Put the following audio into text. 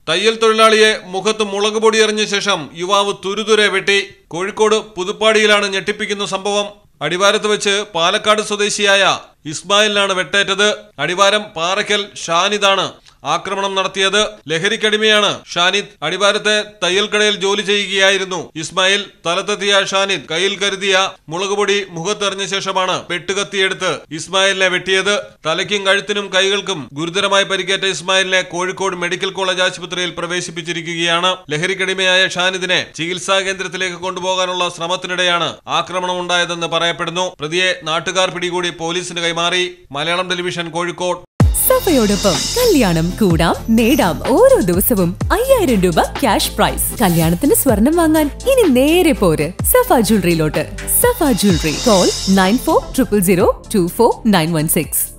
തയ്യൽ തൊഴിലാളിയെ മുഖത്ത് മുളക് പൊടി എറിഞ്ഞ ശേഷം യുവാവ് തുരുതുരെ വെട്ടി കോഴിക്കോട് പുതുപ്പാടിയിലാണ് ഞെട്ടിപ്പിക്കുന്ന സംഭവം അടിവാരത്ത് വെച്ച് പാലക്കാട് സ്വദേശിയായ ഇസ്മായിലിനാണ് വെട്ടേറ്റത് അടിവാരം പാറയ്ക്കൽ ഷാനിദാണ് ആക്രമണം നടത്തിയത് ലഹരിക്കടിമയാണ് ഷാനിദ് അടിവാരത്തെ തയ്യൽക്കടയിൽ ജോലി ചെയ്യുകയായിരുന്നു ഇസ്മായിൽ തലത്തെത്തിയ ഷാനിദ് കയ്യിൽ കരുതിയ മുളകുപൊടി മുഖത്തെറിഞ്ഞ ശേഷമാണ് വെട്ടുകത്തിയെടുത്ത് ഇസ്മായിലിനെ വെട്ടിയത് തലയ്ക്കും കഴുത്തിനും കൈകൾക്കും ഗുരുതരമായി പരിക്കേറ്റ ഇസ്മായിലിനെ കോഴിക്കോട് മെഡിക്കൽ കോളേജ് ആശുപത്രിയിൽ പ്രവേശിപ്പിച്ചിരിക്കുകയാണ് ലഹരിക്കടിമയായ ഷാനിദിനെ ചികിത്സാ കേന്ദ്രത്തിലേക്ക് കൊണ്ടുപോകാനുള്ള ശ്രമത്തിനിടെയാണ് ആക്രമണം ഉണ്ടായതെന്ന് പറയപ്പെടുന്നു പ്രതിയെ നാട്ടുകാർ പിടികൂടി പോലീസിന് കൈമാറി മലയാളം ടെലിവിഷൻ കോഴിക്കോട് സഭയോടൊപ്പം കല്യാണം കൂടാം നേടാം ഓരോ ദിവസവും അയ്യായിരം രൂപ ക്യാഷ് പ്രൈസ് കല്യാണത്തിന് സ്വർണം വാങ്ങാൻ ഇനി നേരെ പോര് സഫ ജ്വല്ലറിയിലോട്ട് Safa jewellery call nine four triple zero two four nine one six